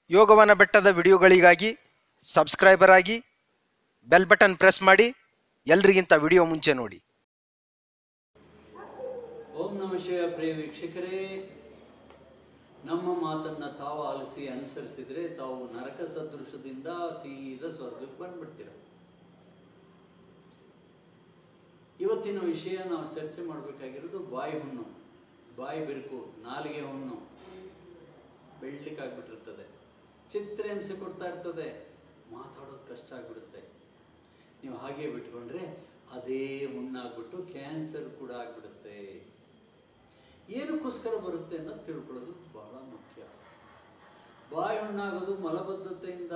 ಯೋಗವನ ಬೆಟ್ಟದ ವಿಡಿಯೋಗಳಿಗಾಗಿ ಸಬ್ಸ್ಕ್ರೈಬರ್ ಆಗಿ ಬೆಲ್ ಬಟನ್ ಪ್ರೆಸ್ ಮಾಡಿ ಎಲ್ರಿಗಿಂತ ವಿಡಿಯೋ ಮುಂಚೆ ನೋಡಿ ಓಂ ನಮ ಶಿವ ಪ್ರಿಯ ವೀಕ್ಷಕರೇ ನಮ್ಮ ಮಾತನ್ನ ತಾವು ಆಲಿಸಿ ಅನುಸರಿಸಿದ್ರೆ ತಾವು ನರಕ ಸದೃಶದಿಂದ ಸೀದಾ ಸ್ವರ್ಗಕ್ಕೆ ಬಂದ್ಬಿಡ್ತೀರ ಇವತ್ತಿನ ವಿಷಯ ನಾವು ಚರ್ಚೆ ಮಾಡಬೇಕಾಗಿರೋದು ಬಾಯಿ ಹುಣ್ಣು ಬಾಯಿ ಬಿರುಕು ನಾಲಿಗೆ ಹುಣ್ಣು ಬೆಳ್ಳಿಕಾಗ್ಬಿಟ್ಟಿರ್ತದೆ ಚಿತ್ರ ಹಿಂಸೆ ಕೊಡ್ತಾ ಇರ್ತದೆ ಮಾತಾಡೋದು ಕಷ್ಟ ಆಗ್ಬಿಡುತ್ತೆ ನೀವು ಹಾಗೆ ಬಿಟ್ಕೊಂಡ್ರೆ ಅದೇ ಹುಣ್ಣಾಗ್ಬಿಟ್ಟು ಕ್ಯಾನ್ಸರ್ ಕೂಡ ಆಗ್ಬಿಡುತ್ತೆ ಏನಕ್ಕೋಸ್ಕರ ಬರುತ್ತೆ ಅನ್ನೋದು ತಿಳ್ಕೊಳ್ಳೋದು ಬಹಳ ಮುಖ್ಯ ಬಾಯಿ ಹುಣ್ಣಾಗೋದು ಮಲಬದ್ಧತೆಯಿಂದ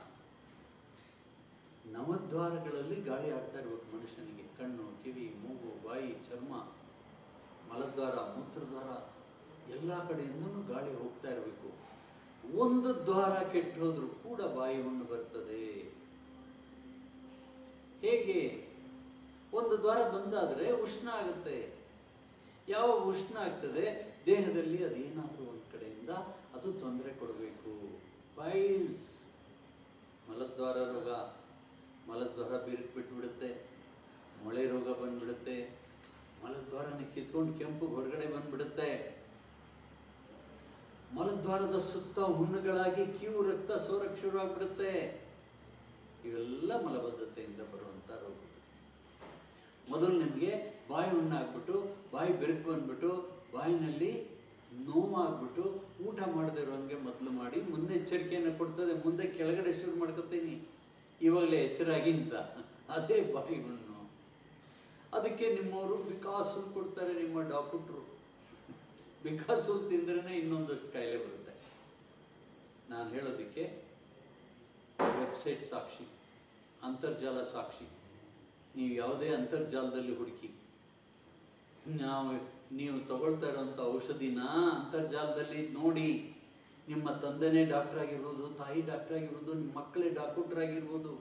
ನವದ್ವಾರಗಳಲ್ಲಿ ಗಾಳಿ ಆಡ್ತಾ ಇರ್ಬೇಕು ಮನುಷ್ಯನಿಗೆ ಕಣ್ಣು ಕಿವಿ ಮೂಗು ಬಾಯಿ ಚರ್ಮ ಮಲದ್ವಾರ ಮೂತ್ರದ್ವಾರ ಎಲ್ಲ ಕಡೆಯಿಂದನೂ ಗಾಳಿ ಹೋಗ್ತಾ ಇರಬೇಕು ಒಂದು ದ್ವಾರ ಕೆಟ್ಟು ಹೋದ್ರೂ ಕೂಡ ಬಾಯಿ ಹುಣ್ಣು ಬರ್ತದೆ ಹೇಗೆ ಒಂದು ದ್ವಾರ ಬಂದಾದರೆ ಉಷ್ಣ ಆಗುತ್ತೆ ಯಾವ ಉಷ್ಣ ಆಗ್ತದೆ ದೇಹದಲ್ಲಿ ಅದೇನಾದರೂ ಒಂದು ಕಡೆಯಿಂದ ಅದು ತೊಂದರೆ ಕೊಡಬೇಕು ಬೈಲ್ಸ್ ಮಲದ್ವಾರ ರೋಗ ಮಲದ್ವಾರ ಬಿರುಕು ಬಿಟ್ಬಿಡುತ್ತೆ ಮೊಳೆ ರೋಗ ಬಂದ್ಬಿಡುತ್ತೆ ಮಲದ್ವಾರನ ಕಿತ್ಕೊಂಡು ಕೆಂಪು ಹೊರಗಡೆ ಬಂದ್ಬಿಡುತ್ತೆ ಮಲದ್ವಾರದ ಸುತ್ತ ಹುಣ್ಣುಗಳಾಗಿ ಕಿವು ರಕ್ತ ಸೋರಕ್ಕೆ ಶುರು ಆಗ್ಬಿಡುತ್ತೆ ಇವೆಲ್ಲ ಮಲಬದ್ಧತೆಯಿಂದ ಬರುವಂಥ ರೋಗ ಮೊದಲು ನಿಮಗೆ ಬಾಯಿ ಹುಣ್ಣಾಗ್ಬಿಟ್ಟು ಬಾಯಿ ಬೆರಕು ಬಂದ್ಬಿಟ್ಟು ಬಾಯಿನಲ್ಲಿ ನೋವಾಗ್ಬಿಟ್ಟು ಊಟ ಮಾಡದೇ ಇರೋಂಗೆ ಮೊದಲು ಮಾಡಿ ಮುಂದೆ ಎಚ್ಚರಿಕೆಯನ್ನು ಕೊಡ್ತದೆ ಮುಂದೆ ಕೆಳಗಡೆ ಶುರು ಮಾಡ್ಕೊತೀನಿ ಇವಾಗಲೇ ಎಚ್ಚರಾಗಿ ಅಂತ ಅದೇ ಬಾಯಿ ಹುಣ್ಣು ಅದಕ್ಕೆ ನಿಮ್ಮವರು ಬಿಕಾಸು ಕೊಡ್ತಾರೆ ನಿಮ್ಮ ಡಾಕ್ಟ್ರು ಬಿಕಾಸು ತಿಂದ್ರೇ ಇನ್ನೊಂದಷ್ಟು ಕಾಯಿಲೆ ಬರುತ್ತೆ ನಾನು ಹೇಳೋದಕ್ಕೆ ವೆಬ್ಸೈಟ್ ಸಾಕ್ಷಿ ಅಂತರ್ಜಾಲ ಸಾಕ್ಷಿ ನೀವು ಯಾವುದೇ ಅಂತರ್ಜಾಲದಲ್ಲಿ ಹುಡುಕಿ ನಾವು ನೀವು ತಗೊಳ್ತಾ ಇರೋಂಥ ಔಷಧಿನ ಅಂತರ್ಜಾಲದಲ್ಲಿ ನೋಡಿ ನಿಮ್ಮ ತಂದೆನೇ ಡಾಕ್ಟರ್ ಆಗಿರ್ಬೋದು ತಾಯಿ ಡಾಕ್ಟರ್ ಆಗಿರ್ಬೋದು ನಿಮ್ಮ ಮಕ್ಕಳೇ ಡಾಕ್ಟರ್ ಆಗಿರ್ಬೋದು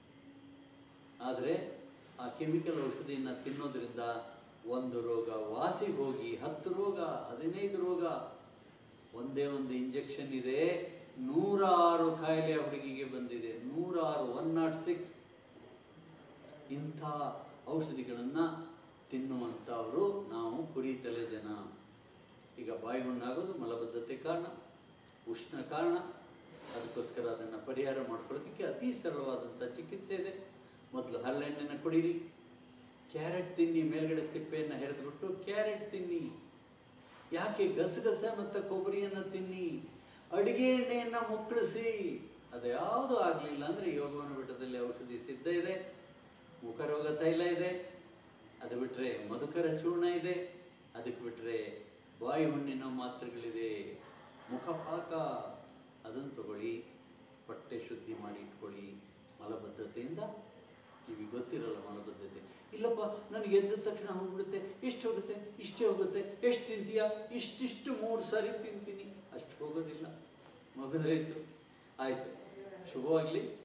ಆದರೆ ಆ ಕೆಮಿಕಲ್ ಔಷಧಿಯನ್ನು ತಿನ್ನೋದ್ರಿಂದ ಒಂದು ರೋಗ ವಾಸಿ ಹೋಗಿ ಹತ್ತು ರೋಗ ಹದಿನೈದು ರೋಗ ಒಂದೇ ಒಂದು ಇಂಜೆಕ್ಷನ್ ಇದೆ ನೂರಾರು ಕಾಯಿಲೆ ಆ ಹುಡುಗಿಗೆ ಬಂದಿದೆ ನೂರಾರು ಒನ್ ನಾಟ್ ಸಿಕ್ಸ್ ಇಂಥ ಔಷಧಿಗಳನ್ನು ತಿನ್ನುವಂಥವರು ನಾವು ಕುರಿ ತಲೆ ಜನ ಈಗ ಬಾಯಿ ಹುಣ್ಣಾಗೋದು ಮಲಬದ್ಧತೆ ಕಾರಣ ಉಷ್ಣ ಕಾರಣ ಅದಕ್ಕೋಸ್ಕರ ಅದನ್ನು ಪರಿಹಾರ ಮಾಡ್ಕೊಳ್ಳೋದಕ್ಕೆ ಅತಿ ಸರಳವಾದಂಥ ಚಿಕಿತ್ಸೆ ಇದೆ ಮೊದಲು ಹರಳೆಣ್ಣೆನ ಕುಡೀರಿ ಕ್ಯಾರೆಟ್ ತಿನ್ನಿ ಮೇಲ್ಗಡೆ ಸಿಪ್ಪೆಯನ್ನು ಹೆರೆದ್ಬಿಟ್ಟು ಕ್ಯಾರೆಟ್ ತಿನ್ನಿ ಯಾಕೆ ಗಸಗಸ ಮತ್ತು ಕೊಬ್ಬರಿಯನ್ನು ತಿನ್ನಿ ಅಡಿಗೆ ಎಣ್ಣೆಯನ್ನು ಮುಕ್ಕಳಿಸಿ ಅದು ಯಾವುದೂ ಆಗಲಿಲ್ಲ ಅಂದರೆ ಯೋಗವನ ಬೆಟ್ಟದಲ್ಲಿ ಔಷಧಿ ಸಿದ್ಧ ಇದೆ ಮುಖರೋಗ ತೈಲ ಇದೆ ಅದು ಬಿಟ್ಟರೆ ಮಧುಕರ ಚೂರ್ಣ ಇದೆ ಅದಕ್ಕೆ ಬಿಟ್ಟರೆ ಬಾಯಿ ಹುಣ್ಣಿನ ಮಾತ್ರೆಗಳಿದೆ ಮುಖಪಾಕ ಅದನ್ನು ತಗೊಳ್ಳಿ ಹೊಟ್ಟೆ ಶುದ್ಧಿ ಮಾಡಿ ಇಟ್ಕೊಳ್ಳಿ ಮಲಬದ್ಧತೆಯಿಂದ ನಿಮಗೆ ಗೊತ್ತಿರಲ್ಲ ಮಲಬದ್ಧತೆ ಇಲ್ಲಪ್ಪ ನನಗೆ ಎದ್ದ ತಕ್ಷಣ ಹೋಗ್ಬಿಡುತ್ತೆ ಎಷ್ಟು ಹೋಗುತ್ತೆ ಇಷ್ಟೇ ಹೋಗುತ್ತೆ ಎಷ್ಟು ತಿಂತೀಯ ಇಷ್ಟಿಷ್ಟು ಮೂರು ಸಾರಿ ತಿಂತೀನಿ ಅಷ್ಟು ಹೋಗೋದಿಲ್ಲ ಮಗದಾಯಿತು ಆಯಿತು ಶುಭವಾಗಲಿ